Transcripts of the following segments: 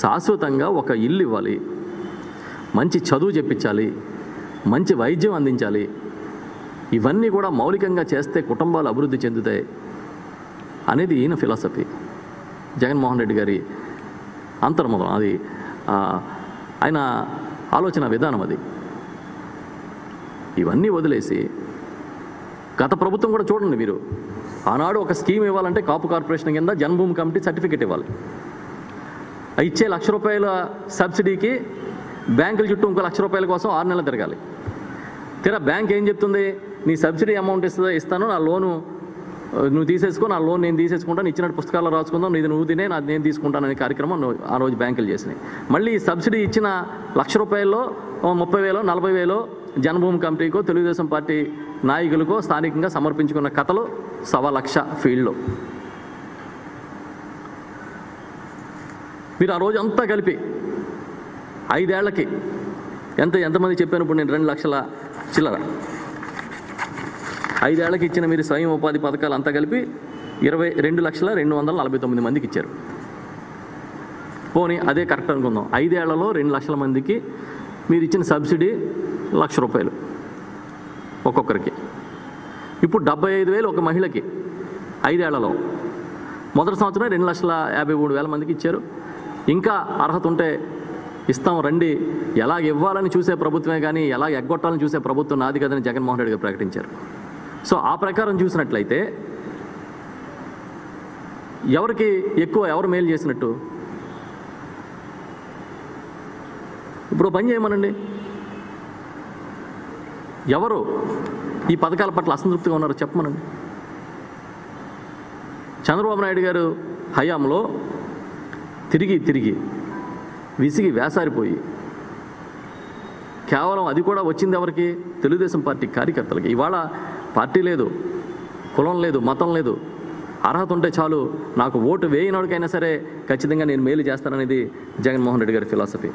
శాశ్వతంగా ఒక ఇల్లు ఇవ్వాలి మంచి చదువు చెప్పించాలి మంచి వైద్యం అందించాలి ఇవన్నీ కూడా మౌలికంగా చేస్తే కుటుంబాలు అభివృద్ధి చెందుతాయి అనేది ఈయన ఫిలాసఫీ జగన్మోహన్ రెడ్డి గారి అంతర్మతం అది ఆ, ఆయన ఆలోచన విధానం అది ఇవన్నీ వదిలేసి గత ప్రభుత్వం కూడా చూడండి మీరు ఆనాడు ఒక స్కీమ్ ఇవ్వాలంటే కాపు కార్పొరేషన్ కింద జన్మభూమి కమిటీ సర్టిఫికేట్ ఇవ్వాలి ఆ ఇచ్చే లక్ష రూపాయల సబ్సిడీకి బ్యాంకుల చుట్టూ ఇంకో లక్ష రూపాయల కోసం ఆరు నెలలు తిరగాలి తీరా బ్యాంక్ ఏం చెప్తుంది నీ సబ్సిడీ అమౌంట్ ఇస్తుందా ఇస్తాను నా లోను ఆ, నువ్వు తీసేసుకో నా లోన్ నేను తీసేసుకుంటాను ఇచ్చినట్టు పుస్తకాలు రాసుకుందాం నీది నువ్వు తినే నాది నేను తీసుకుంటాను అనే కార్యక్రమం నువ్వు ఆ రోజు బ్యాంకులు చేసినాయి మళ్ళీ ఈ సబ్సిడీ ఇచ్చిన లక్ష రూపాయల్లో ఓ ముప్పై వేలో నలభై వేలో జనభూమి కమిటీకో తెలుగుదేశం పార్టీ నాయకులకో స్థానికంగా సమర్పించుకున్న కథలు సవా లక్ష ఫీల్డ్లో మీరు ఆ రోజు అంతా కలిపి ఐదేళ్లకి ఎంత ఎంతమంది చెప్పాను ఇప్పుడు నేను రెండు లక్షల చిల్లర ఐదేళ్లకి ఇచ్చిన మీరు స్వయం ఉపాధి పథకాలు అంతా కలిపి ఇరవై రెండు లక్షల రెండు వందల నలభై తొమ్మిది మందికి ఇచ్చారు పోనీ అదే కరెక్ట్ అనుకుందాం ఐదేళ్లలో రెండు లక్షల మందికి మీరు ఇచ్చిన సబ్సిడీ లక్ష రూపాయలు ఒక్కొక్కరికి ఇప్పుడు డెబ్బై ఐదు వేలు ఒక మహిళకి ఐదేళ్లలో మొదటి సంవత్సరం రెండు లక్షల యాభై మూడు వేల మందికి ఇచ్చారు ఇంకా అర్హత ఉంటే ఇస్తాం రండి ఎలాగ ఇవ్వాలని చూసే ప్రభుత్వమే కానీ ఎలా ఎగ్గొట్టాలని చూసే ప్రభుత్వం నాది కదని జగన్మోహన్ రెడ్డి గారు ప్రకటించారు సో ఆ ప్రకారం చూసినట్లయితే ఎవరికి ఎక్కువ ఎవరు మేలు చేసినట్టు ఇప్పుడు ఓ పని చేయమనండి ఎవరు ఈ పథకాల పట్ల అసంతృప్తిగా ఉన్నారో చెప్పమనండి చంద్రబాబు నాయుడు గారు హయాంలో తిరిగి తిరిగి విసిగి వేసారిపోయి కేవలం అది కూడా వచ్చింది ఎవరికి తెలుగుదేశం పార్టీ కార్యకర్తలకి ఇవాళ పార్టీ లేదు కులం లేదు మతం లేదు అర్హత ఉంటే చాలు నాకు ఓటు వేయనోడికైనా సరే ఖచ్చితంగా నేను మేలు చేస్తాననేది జగన్మోహన్ రెడ్డి గారి ఫిలాసఫీ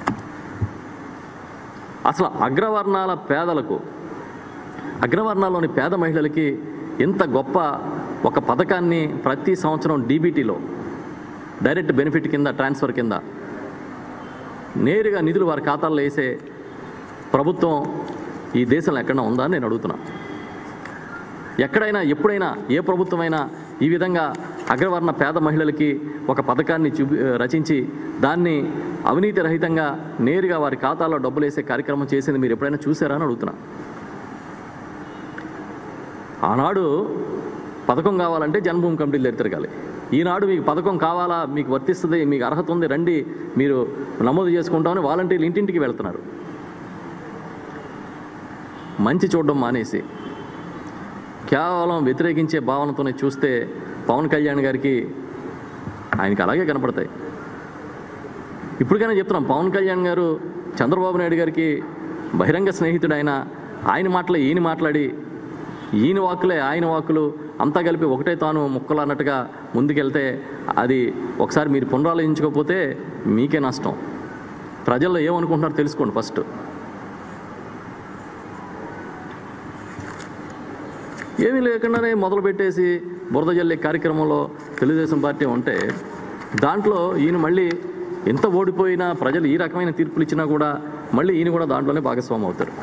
అసలు అగ్రవర్ణాల పేదలకు అగ్రవర్ణాల్లోని పేద మహిళలకి ఇంత గొప్ప ఒక పథకాన్ని ప్రతి సంవత్సరం డీబీటీలో డైరెక్ట్ బెనిఫిట్ కింద ట్రాన్స్ఫర్ కింద నేరుగా నిధులు వారి ఖాతాల్లో వేసే ప్రభుత్వం ఈ దేశంలో ఎక్కడైనా ఉందా అని నేను అడుగుతున్నా ఎక్కడైనా ఎప్పుడైనా ఏ ప్రభుత్వమైనా ఈ విధంగా అగ్రవర్ణ పేద మహిళలకి ఒక పథకాన్ని చూపి రచించి దాన్ని అవినీతి రహితంగా నేరుగా వారి ఖాతాలో డబ్బులు వేసే కార్యక్రమం చేసింది మీరు ఎప్పుడైనా చూసారా అని అడుగుతున్నా ఆనాడు పథకం కావాలంటే జన్మభూమి కమిటీలు దగ్గర తిరగాలి ఈనాడు మీకు పథకం కావాలా మీకు వర్తిస్తుంది మీకు అర్హత ఉంది రండి మీరు నమోదు చేసుకుంటామని వాలంటీర్లు ఇంటింటికి వెళ్తున్నారు మంచి చూడడం మానేసి కేవలం వ్యతిరేకించే భావనతోనే చూస్తే పవన్ కళ్యాణ్ గారికి ఆయనకి అలాగే కనపడతాయి ఇప్పటికైనా చెప్తున్నాం పవన్ కళ్యాణ్ గారు చంద్రబాబు నాయుడు గారికి బహిరంగ స్నేహితుడు ఆయన ఆయన మాటలే ఈయన మాట్లాడి ఈయన వాక్కులే ఆయన వాక్కులు అంతా కలిపి ఒకటే తాను ముక్కలు అన్నట్టుగా ముందుకెళ్తే అది ఒకసారి మీరు పునరాలోచించుకోకపోతే మీకే నష్టం ప్రజల్లో ఏమనుకుంటున్నారో తెలుసుకోండి ఫస్ట్ ఏమీ లేకుండానే మొదలు పెట్టేసి బురద జల్లే కార్యక్రమంలో తెలుగుదేశం పార్టీ ఉంటే దాంట్లో ఈయన మళ్ళీ ఎంత ఓడిపోయినా ప్రజలు ఈ రకమైన తీర్పులు ఇచ్చినా కూడా మళ్ళీ ఈయన కూడా దాంట్లోనే భాగస్వామి అవుతారు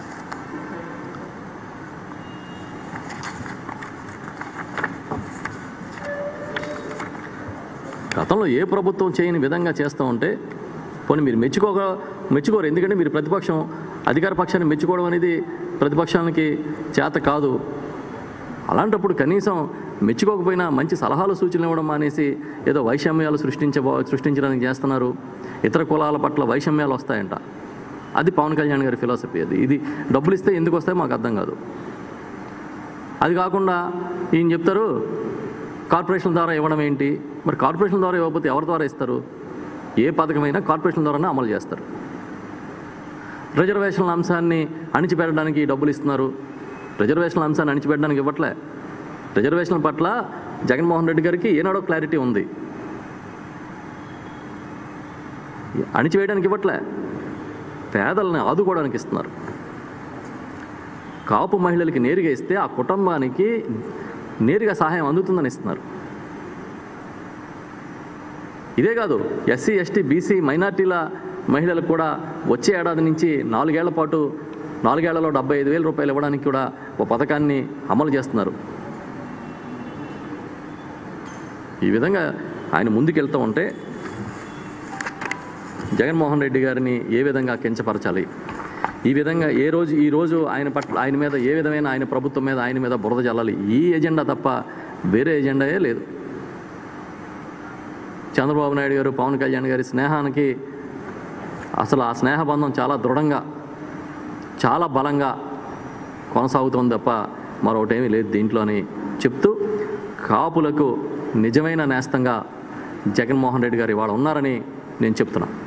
గతంలో ఏ ప్రభుత్వం చేయని విధంగా చేస్తూ ఉంటే పోనీ మీరు మెచ్చుకోక మెచ్చుకోరు ఎందుకంటే మీరు ప్రతిపక్షం అధికార పక్షాన్ని మెచ్చుకోవడం అనేది ప్రతిపక్షానికి చేత కాదు అలాంటప్పుడు కనీసం మెచ్చుకోకపోయినా మంచి సలహాలు సూచనలు ఇవ్వడం మానేసి ఏదో వైషమ్యాలు సృష్టించ సృష్టించడానికి చేస్తున్నారు ఇతర కులాల పట్ల వైషమ్యాలు వస్తాయంట అది పవన్ కళ్యాణ్ గారి ఫిలాసఫీ అది ఇది డబ్బులు ఇస్తే ఎందుకు వస్తాయో మాకు అర్థం కాదు అది కాకుండా ఈయన చెప్తారు కార్పొరేషన్ ద్వారా ఇవ్వడం ఏంటి మరి కార్పొరేషన్ ద్వారా ఇవ్వకపోతే ఎవరి ద్వారా ఇస్తారు ఏ పథకమైనా కార్పొరేషన్ ద్వారానే అమలు చేస్తారు రిజర్వేషన్ల అంశాన్ని అణిచిపెట్టడానికి డబ్బులు ఇస్తున్నారు రిజర్వేషన్ల అంశాన్ని అణిచిపెట్టడానికి ఇవ్వట్లే రిజర్వేషన్ల పట్ల జగన్మోహన్ రెడ్డి గారికి ఏనాడో క్లారిటీ ఉంది అణిచివేయడానికి ఇవ్వట్లే పేదలను ఆదుకోవడానికి ఇస్తున్నారు కాపు మహిళలకి నేరుగా ఇస్తే ఆ కుటుంబానికి నేరుగా సహాయం అందుతుందని ఇస్తున్నారు ఇదే కాదు ఎస్సీ ఎస్టీ బీసీ మైనార్టీల మహిళలకు కూడా వచ్చే ఏడాది నుంచి నాలుగేళ్ల పాటు నాలుగేళ్లలో డెబ్బై ఐదు వేల రూపాయలు ఇవ్వడానికి కూడా ఒక పథకాన్ని అమలు చేస్తున్నారు ఈ విధంగా ఆయన ముందుకెళ్తూ ఉంటే జగన్మోహన్ రెడ్డి గారిని ఏ విధంగా కించపరచాలి ఈ విధంగా ఏ రోజు ఈ రోజు ఆయన పట్ల ఆయన మీద ఏ విధమైన ఆయన ప్రభుత్వం మీద ఆయన మీద బురద జల్లాలి ఈ ఎజెండా తప్ప వేరే ఎజెండాయే లేదు చంద్రబాబు నాయుడు గారు పవన్ కళ్యాణ్ గారి స్నేహానికి అసలు ఆ స్నేహబంధం చాలా దృఢంగా చాలా బలంగా కొనసాగుతుంది తప్ప మరొకటేమీ లేదు దీంట్లో అని చెప్తూ కాపులకు నిజమైన నేస్తంగా జగన్మోహన్ రెడ్డి గారు ఇవాళ ఉన్నారని నేను చెప్తున్నాను